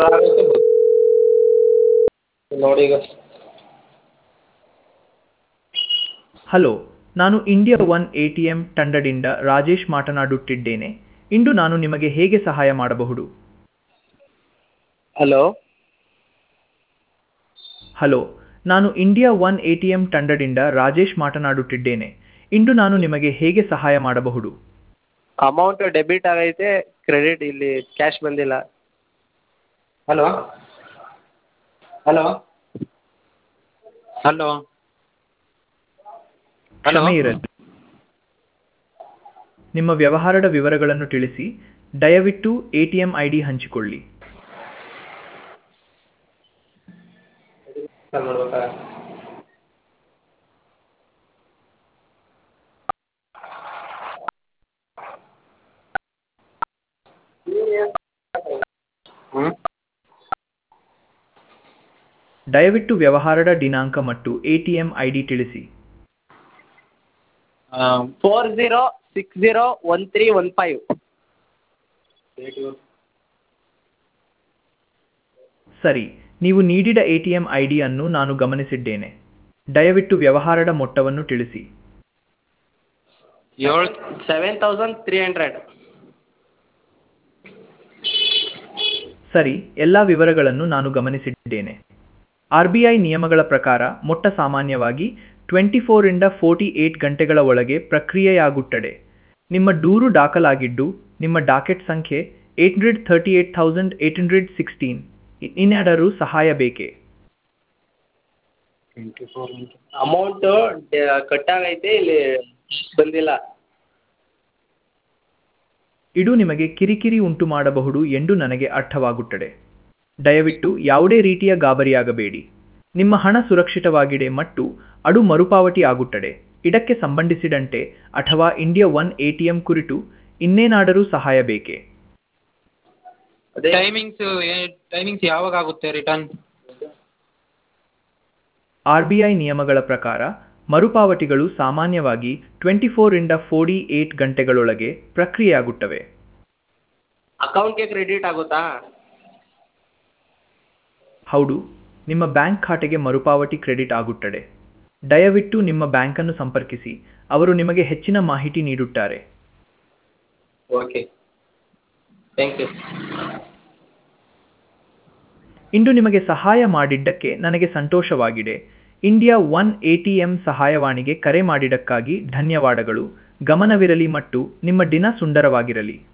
ನೋಡಿ ಈಗ ಹಲೋ ನಾನು India one A T M ತಂಡದಿಂದ ರಾಜೇಶ್ ಮಾತನಾಡುತ್ತಿದ್ದೇನೆ ಇಂದು ನಾನು ನಿಮಗೆ ಹೇಗೆ ಸಹಾಯ ಮಾಡಬಹುದು ಹಲೋ ಹಲೋ ನಾನು India one A T M ತಂಡದಿಂದ ರಾಜೇಶ್ ಮಾತನಾಡುತ್ತಿದ್ದೇನೆ ಇಂದು ನಾನು ನಿಮಗೆ ಹೇಗೆ ಸಹಾಯ ಮಾಡಬಹುದು ಅಮೌಂಟ್ ಡೆಬಿಟ್ ಆಗೈತೆ ಕ್ರೆಡಿಟ್ ಇಲ್ಲಿ ಕ್ಯಾಶ್ ಬಂದಿಲ್ಲ ಹಲೋ ಹಲೋ ಹಲೋ ಹಲೋ ಕ್ಷಮೆ ಇರಲಿ ನಿಮ್ಮ ವ್ಯವಹಾರದ ವಿವರಗಳನ್ನು ತಿಳಿಸಿ ದಯವಿಟ್ಟು A T M I D ಹಂಚಿಕೊಳ್ಳಿ ಮಾಡ್ಬೇಕಾ ಹ್ಞೂ ದಯವಿಟ್ಟು ವ್ಯವಹಾರದ ದಿನಾಂಕ ಮತ್ತು A T M I D ತಿಳಿಸಿ four zero six zero one three one five ಸರಿ ನೀವು ನೀಡಿದ ಎ ಟಿ ಎಂ ಐ ಡಿಯನ್ನು ನಾನು ಗಮನಿಸಿದ್ದೇನೆ ದಯವಿಟ್ಟು ವ್ಯವಹಾರದ ಮೊತ್ತವನ್ನು ತಿಳಿಸಿ ಏಳು ಸೆವೆನ್ ತೌಸಂಡ್ ತ್ರೀ ಹಂಡ್ರೆಡ್ ಸರಿ ಎಲ್ಲ ವಿವರಗಳನ್ನು ನಾನು ಗಮನಿಸಿದ್ದೇನೆ ಆರ್ ಬಿ ಐ ನಿಯಮಗಳ ಪ್ರಕಾರ ಮೊಟ್ಟ ಸಾಮಾನ್ಯವಾಗಿ ಟ್ವೆಂಟಿ ಫೋರಿಂದ ಫೋರ್ಟಿ ಏಟ್ ಗಂಟೆಗಳ ಒಳಗೆ ಪ್ರಕ್ರಿಯೆಯಾಗುತ್ತದೆ ನಿಮ್ಮ ದೂರು ದಾಖಲಾಗಿದ್ದು ನಿಮ್ಮ ಡಾಕೆಟ್ ಸಂಖ್ಯೆ eight hundred thirty eight thousand eight hundred sixteen ಇನ್ಯಾದರೂ ಸಹಾಯ ಬೇಕೇ ಅಮೌಂಟು ಕಟ್ಟಾಗೈತೆ ಇಲ್ಲಿ ಬಂದಿಲ್ಲ ಇದು ನಿಮಗೆ ಕಿರಿಕಿರಿ ಉಂಟು ಮಾಡಬಹುದು ಎಂದು ನನಗೆ ಅರ್ಥವಾಗುತ್ತದೆ ದಯವಿಟ್ಟು ಯಾವುದೇ ರೀತಿಯ ಗಾಬರಿಯಾಗಬೇಡಿ ನಿಮ್ಮ ಹಣ ಸುರಕ್ಷಿತವಾಗಿದೆ ಮತ್ತು ಅದು ಮರುಪಾವತಿ ಆಗುತ್ತದೆ ಇದಕ್ಕೆ ಸಂಬಂಧಿಸಿದಂತೆ ಅಥವಾ India one A T M ಕುರಿತು ಇನ್ನೇನಾದರೂ ಸಹಾಯ ಬೇಕೇ ಅದೇ ಟೈಮಿಂಗ್ಸ್ ಟೈಮಿಂಗ್ಸ್ ಯಾವಾಗ ಆಗುತ್ತೆ ರಿಟರ್ನ್ ಆರ್ ಬಿ ಐ ನಿಯಮಗಳ ಪ್ರಕಾರ ಮರುಪಾವತಿಗಳು ಸಾಮಾನ್ಯವಾಗಿ ಟ್ವೆಂಟಿ ಫೋರಿಂದ ಫೋರ್ಟಿ ಏಟ್ ಗಂಟೆಗಳೊಳಗೆ ಪ್ರಕ್ರಿಯೆಯಾಗುತ್ತವೆ ಅಕೌಂಟ್ಗೆ ಕ್ರೆಡಿಟ್ ಆಗುತ್ತಾ ಹೌದು ನಿಮ್ಮ ಬ್ಯಾಂಕ್ ಖಾತೆಗೆ ಮರುಪಾವತಿ ಕ್ರೆಡಿಟ್ ಆಗುತ್ತದೆ ದಯವಿಟ್ಟು ನಿಮ್ಮ ಬ್ಯಾಂಕನ್ನು ಸಂಪರ್ಕಿಸಿ ಅವರು ನಿಮಗೆ ಹೆಚ್ಚಿನ ಮಾಹಿತಿ ನೀಡುತ್ತಾರೆ ಓಕೆ ಥ್ಯಾಂಕ್ ಯು ಇಂದು ನಿಮಗೆ ಸಹಾಯ ಮಾಡಿದ್ದಕ್ಕೆ ನನಗೆ ಸಂತೋಷವಾಗಿದೆ India one A T M ಸಹಾಯವಾಣಿಗೆ ಕರೆ ಮಾಡಿದ್ದಕ್ಕಾಗಿ ಧನ್ಯವಾದಗಳು ಗಮನವಿರಲಿ ಮತ್ತು ನಿಮ್ಮ ದಿನ ಸುಂದರವಾಗಿರಲಿ